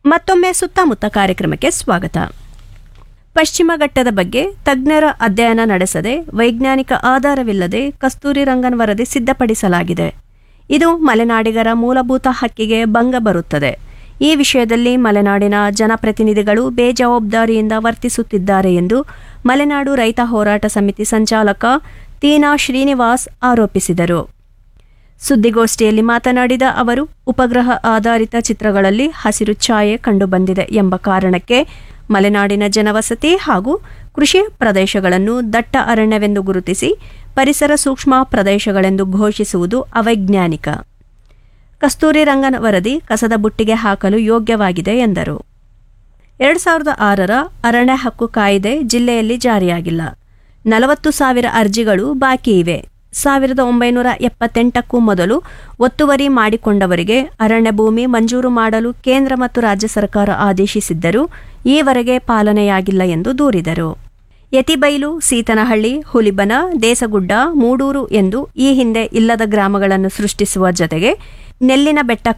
ಮತ್ತೊಮ್ಮೆ ಸುತ್ತಮುತ್ತ ಕಾರ್ಯಕ್ರಮಕ್ಕೆ ಸ್ವಾಗತ ಪಶ್ಚಿಮ ಘಟ್ಟದ ಬಗ್ಗೆ ತಜ್ಞರ ಅಧ್ಯಯನ ನಡೆಸದೆ ವೈಜ್ಞಾನಿಕ ಆಧಾರವಿಲ್ಲದೆ ಕಸ್ತೂರಿ ರಂಗನ್ ವರದಿ ಸಿದ್ಧಪಡಿಸಲಾಗಿದೆ ಇದು ಮಲೆನಾಡಿಗರ ಮೂಲಭೂತ ಹಕ್ಕಿಗೆ ಭಂಗ ಬರುತ್ತದೆ ಈ ವಿಷಯದಲ್ಲಿ ಮಲೆನಾಡಿನ ಜನಪ್ರತಿನಿಧಿಗಳು ಬೇಜವಾಬ್ದಾರಿಯಿಂದ ವರ್ತಿಸುತ್ತಿದ್ದಾರೆ ಎಂದು ಮಲೆನಾಡು ರೈತ ಹೋರಾಟ ಸಮಿತಿ ಸಂಚಾಲಕ ತೀನಾ ಶ್ರೀನಿವಾಸ್ ಆರೋಪಿಸಿದರು ಸುದ್ದಿಗೋಷ್ಠಿಯಲ್ಲಿ ಮಾತನಾಡಿದ ಅವರು ಉಪಗ್ರಹ ಆಧಾರಿತ ಚಿತ್ರಗಳಲ್ಲಿ ಹಸಿರು ಛಾಯೆ ಕಂಡುಬಂದಿದೆ ಎಂಬ ಕಾರಣಕ್ಕೆ ಮಲೆನಾಡಿನ ಜನವಸತಿ ಹಾಗೂ ಕೃಷಿ ಪ್ರದೇಶಗಳನ್ನು ದಟ್ಟ ಅರಣ್ಯವೆಂದು ಗುರುತಿಸಿ ಪರಿಸರ ಸೂಕ್ಷ್ಮ ಪ್ರದೇಶಗಳೆಂದು ಘೋಷಿಸುವುದು ಅವೈಜ್ಞಾನಿಕ ಕಸ್ತೂರಿ ರಂಗನ್ ವರದಿ ಕಸದ ಬುಟ್ಟಿಗೆ ಹಾಕಲು ಯೋಗ್ಯವಾಗಿದೆ ಎಂದರು ಎರಡು ಸಾವಿರದ ಆರರ ಅರಣ್ಯ ಹಕ್ಕು ಕಾಯ್ದೆ ಜಿಲ್ಲೆಯಲ್ಲಿ ಜಾರಿಯಾಗಿಲ್ಲ ನಲವತ್ತು ಸಾವಿರ ಅರ್ಜಿಗಳು ಬಾಕಿ ಇವೆ ಸಾವಿರದ ಒಂಬೈನೂರ ಎಪ್ಪತ್ತೆಂಟಕ್ಕೂ ಮೊದಲು ಒತ್ತುವರಿ ಮಾಡಿಕೊಂಡವರಿಗೆ ಅರಣ್ಯ ಭೂಮಿ ಮಂಜೂರು ಮಾಡಲು ಕೇಂದ್ರ ಮತ್ತು ರಾಜ್ಯ ಸರ್ಕಾರ ಆದೇಶಿಸಿದ್ದರೂ ಈವರೆಗೆ ಪಾಲನೆಯಾಗಿಲ್ಲ ಎಂದು ದೂರಿದರು ಯತಿಬೈಲು ಸೀತನಹಳ್ಳಿ ಹುಲಿಬನ ದೇಸಗುಡ್ಡ ಮೂಡೂರು ಎಂದು ಈ ಹಿಂದೆ ಇಲ್ಲದ ಗ್ರಾಮಗಳನ್ನು ಸೃಷ್ಟಿಸುವ ಜೊತೆಗೆ ನೆಲ್ಲಿನ ಬೆಟ್ಟ